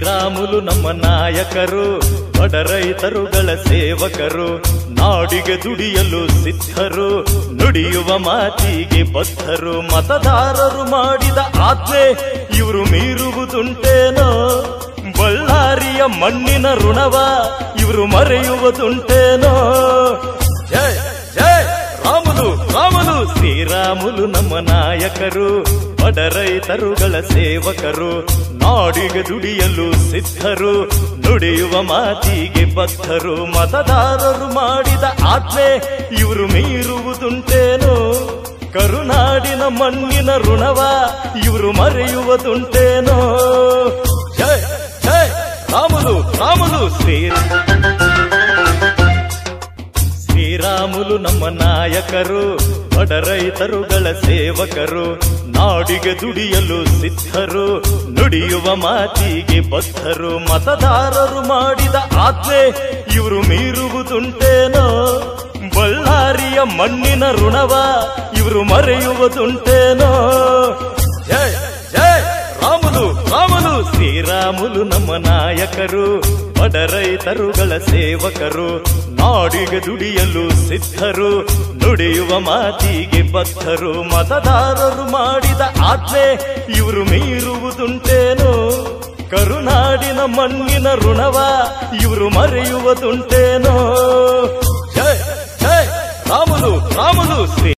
ಶ್ರೀರಾಮುಲು ನಮ್ಮ ನಾಯಕರು ಬಡ ರೈತರುಗಳ ಸೇವಕರು ನಾಡಿಗೆ ದುಡಿಯಲು ಸಿದ್ಧರು ನುಡಿಯುವ ಮಾತಿಗೆ ಬದ್ಧರು ಮತದಾರರು ಮಾಡಿದ ಆಜ್ಞೆ ಇವರು ಮೀರುವುದುಂಟೇನೋ ಬಳ್ಳಾರಿಯ ಮಣ್ಣಿನ ಋಣವ ಇವರು ಮರೆಯುವುದುಂಟೇನೋ ಜಯ ಜಯ ರಾಮುಲು ರಾಮುಲು ಶ್ರೀರಾಮುಲು ನಮ್ಮ ನಾಯಕರು ಬಡ ರೈತರುಗಳ ಸೇವಕರು ನಾಡಿಗೆ ದುಡಿಯಲು ಸಿದ್ಧರು ನುಡಿಯುವ ಮಾತಿಗೆ ಬದ್ಧರು ಮತದಾರರು ಮಾಡಿದ ಆಜ್ಞೆ ಇವರು ಮೀರುವುದುಂಟೇನೋ ಕರುನಾಡಿನ ಮಣ್ಣಿನ ಋಣವ ಇವರು ಮರೆಯುವುದುಂಟೇನೋ ಜಯ ಜಯ ರಾಮುಲು ರಾಮುಲು ಶ್ರೀರಾಮ ಶ್ರೀರಾಮುಲು ನಮ್ಮ ನಾಯಕರು ಬಡ ರೈತರುಗಳ ಸೇವಕರು ನಾಡಿಗೆ ದುಡಿಯಲು ಸಿದ್ಧರು ನುಡಿಯುವ ಮಾತಿಗೆ ಬದ್ಧರು ಮತದಾರರು ಮಾಡಿದ ಆಜ್ಞೆ ಇವರು ಮೀರುವುದುಂಟೇನೋ ಬಳ್ಳಾರಿಯ ಮಣ್ಣಿನ ಋಣವ ಇವರು ಮರೆಯುವುದುಂಟೇನೋ ಜಯ ಜಯ ರಾಮುಲು ರಾಮುಲು ಶ್ರೀರಾಮುಲು ನಮ್ಮ ನಾಯಕರು ಬಡ ರೈತರುಗಳ ಸೇವಕರು ನಾಡಿಗೆ ದುಡಿಯಲು ಸಿದ್ಧರು ನುಡಿಯುವ ಮಾತಿಗೆ ಬದ್ಧರು ಮತದಾರರು ಮಾಡಿದ ಆಜ್ಞೆ ಇವರು ಮೀರುವುದುಂಟೇನೋ ಕರುನಾಡಿನ ಮಣ್ಣಿನ ಋಣವ ಇವರು ಮರೆಯುವುದುಂಟೇನೋ ಜಯ ಜಯ ರಾಮುಲು ರಾಮುಲು ಶ್ರೀ